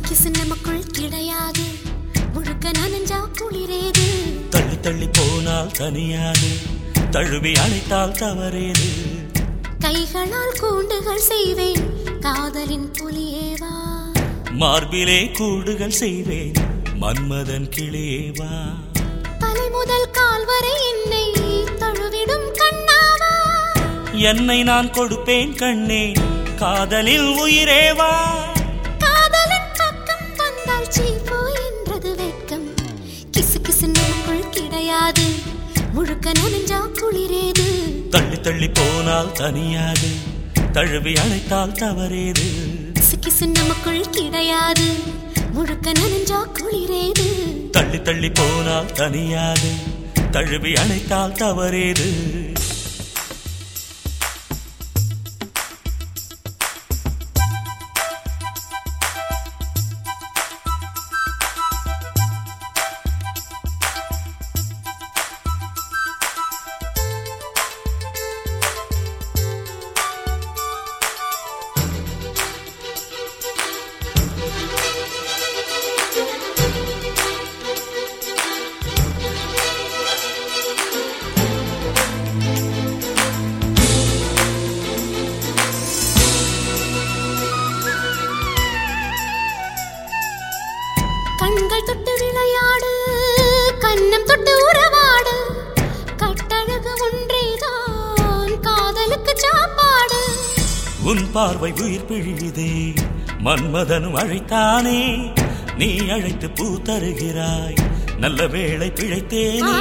கிசு நமக்குள் கிடையாது முழுக்க நனைஞ்சா குளிரேது தள்ளி தள்ளி போனால் தனியாது தழுவி அழைத்தால் தவறேது கைகளால் கூண்டுகள் செய்வேன் காதலின் புலியேவா மார்பிலே கூடுகள் செய்வேன் மன்மதன் கிளியேவா தலை முதல் கால் வரை என்னை தழுவிடும் கண்ணாவா என்னை நான் கொடுப்பேன் கண்ணே காதலில் உயிரேவா காதலன் பக்கம் வந்தால் சீப்போ என்றது வெட்கம் கிசு கிசு நமக்குள் கிடையாது முழுக்க நனைஞ்சா குளிரேது தள்ளி தள்ளி போனால் தனியாது தழுவி அழைத்தால் தவறேது கிசு கிசு நமக்குள் கிடையாது முழுக்க நனைஞ்சா குளிரேது தள்ளி தள்ளி போனால் தனியாது தழுவி அழைத்தால் தவறேது கண்கள் தொட்டு விளையாடு கண்ணம் தொட்டு உறவாடு கட்டழகு ஒன்றேதான் காதலுக்கு சாப்பாடு உன் பார்வை உயிர் பிழியுதே மன்மதனும் அழைத்தானே நீ அழைத்து பூ தருகிறாய் நல்ல வேளை பிழைத்தேனே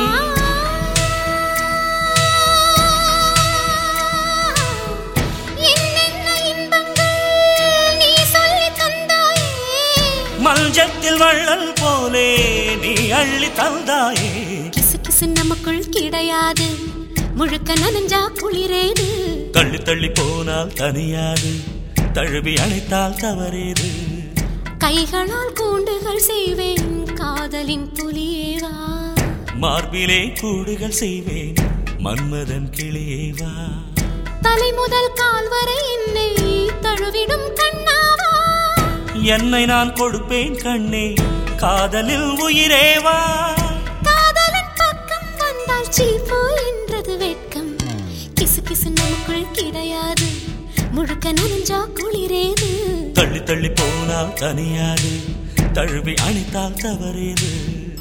என்னென்ன இன்பங்கள் நீ சொல்லித் தந்தாயே. மஞ்சத்தில் வள்ளல் போலே நீ அள்ளி தந்தாயே கிசு கிசு நமக்குள் கிடையாது முழுக்க நனைஞ்சா குளிரேது தள்ளி தள்ளி போனால் தனியாது தழுவி அழைத்தால் தவறேது கைகளால் கூண்டுகள் செய்வேன் காதலின் புலியேவா மார்பிலே கூடுகள் செய்வேன் மன்மதன் கிளியேவா தலை முதல் கால் வரை என்னை தழுவிடும் கண்ணாவா என்னை நான் கொடுப்பேன் கண்ணே காதலில் உயிரேவா காதலன் பக்கம் வந்தால் சீப்போ என்றது வெட்கம் கிசு கிசு நமக்குள் கிடையாது முழுக்க நனைஞ்சா குளிரேது தள்ளி தள்ளி போனால் தனியாது தழுவி அணைத்தால் தவறேது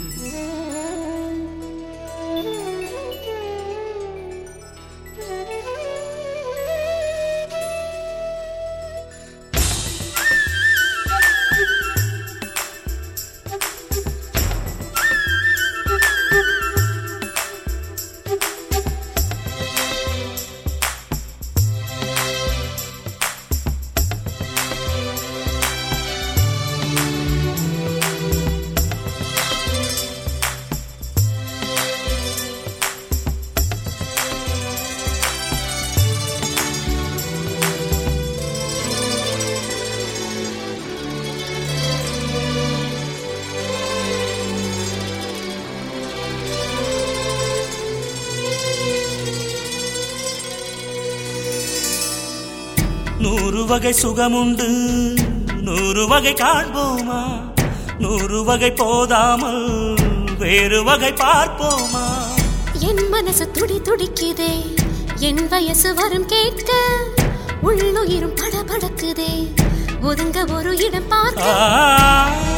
நூறு வகை சுகமுண்டு நூறு வகை காண்போமா நூறு வகை போதாமல் வேறு வகை பார்ப்போமா என் மனசு துடி துடிக்குதே என் வயசு வரும் கேட்க உள்ளுயிரும் படபடக்குதே ஒதுங்க ஒரு இடம் ஆ. பார்க்க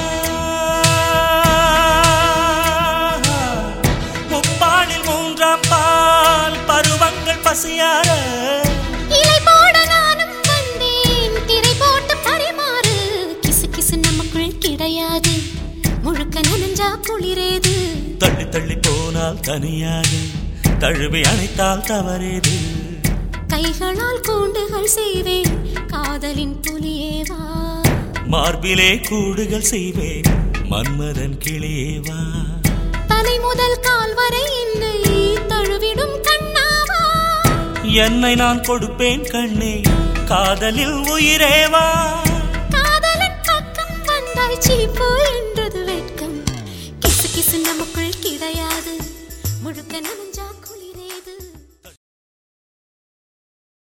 முப்பாலில் மூன்றாம் பால் பருவங்கள் பசியார இலை போட நானும் வந்தேன் திரை போட்டு பரிமாறு கிசு கிசு நமக்குள் கிடையாது முழுக்க நனைஞ்சா குளிரேது தள்ளி தள்ளி போனால் தனியாது தழுவி அணைத்தால் தவறேது கைகளால் கூண்டுகள் செய்வேன் காதலின் புலியேவா மார்பிலே கூடுகள் செய்வேன் மன்மதன் கிளியேவா தலை முதல் கால் வரை என்னை தழுவிடும் கண்ணாவா என்னை நான் கொடுப்பேன் கண்ணே காதலில் உயிரேவா காதலன் பக்கம் வந்தால் சீப்போ என்றது வெட்கம் கிசு கிசு நமக்குள் கிடையாது முழுக்க நனைஞ்சா குளிர்